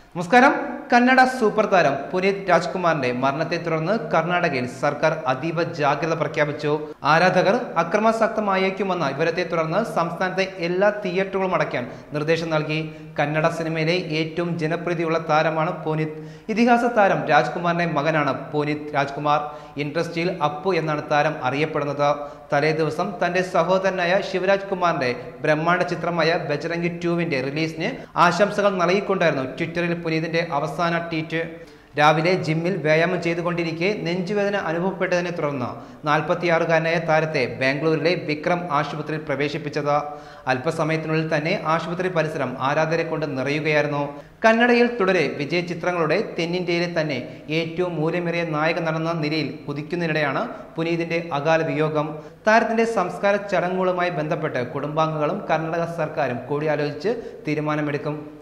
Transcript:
നമസ്കാരം കന്നഡ സൂപ്പർ താരം പുനീത് രാജ്കുമാറിന്റെ മരണത്തെ തുടർന്ന് കർണാടകയിൽ സർക്കാർ അതീവ ജാഗ്രത പ്രഖ്യാപിച്ചു ആരാധകർ അക്രമാസക്തമായേക്കുമെന്ന വിവരത്തെ തുടർന്ന് സംസ്ഥാനത്തെ എല്ലാ തിയേറ്ററുകളും അടയ്ക്കാൻ നിർദ്ദേശം നൽകി കന്നഡ സിനിമയിലെ ഏറ്റവും ജനപ്രീതിയുള്ള താരമാണ് പുനീത് ഇതിഹാസ താരം രാജ്കുമാറിന്റെ മകനാണ് പുനീത് രാജ്കുമാർ ഇൻഡസ്ട്രിയിൽ അപ്പു എന്നാണ് താരം അറിയപ്പെടുന്നത് തലേ ദിവസം തന്റെ സഹോദരനായ ശിവരാജ് കുമാറിന്റെ ബ്രഹ്മാണ്ഡ ചിത്രമായ ബജറംഗി ടൂവിന്റെ റിലീസിന് ആശംസകൾ നൽകിക്കൊണ്ടായിരുന്നു ട്വിറ്ററിൽ പുനീതിന്റെ അവസാന ട്വീറ്റ് രാവിലെ ജിമ്മിൽ വ്യായാമം ചെയ്തുകൊണ്ടിരിക്കെ നെഞ്ചുവേദന അനുഭവപ്പെട്ടതിനെ തുടർന്ന് നാൽപ്പത്തിയാറുകാരനായ താരത്തെ ബാംഗ്ലൂരിലെ വിക്രം ആശുപത്രിയിൽ പ്രവേശിപ്പിച്ചത് അല്പസമയത്തിനുള്ളിൽ തന്നെ ആശുപത്രി പരിസരം ആരാധകരെ കൊണ്ട് നിറയുകയായിരുന്നു കന്നഡയിൽ തുടരെ വിജയ ചിത്രങ്ങളുടെ തെന്നിന്ത്യയിലെ തന്നെ ഏറ്റവും മൂല്യമേറിയ നായക നടന്ന നിലയിൽ കുതിക്കുന്നതിനിടെയാണ് പുനീതിന്റെ അകാല വിയോഗം താരത്തിന്റെ സംസ്കാര ചടങ്ങുകളുമായി ബന്ധപ്പെട്ട് കുടുംബാംഗങ്ങളും കർണാടക സർക്കാരും കൂടിയാലോചിച്ച് തീരുമാനമെടുക്കും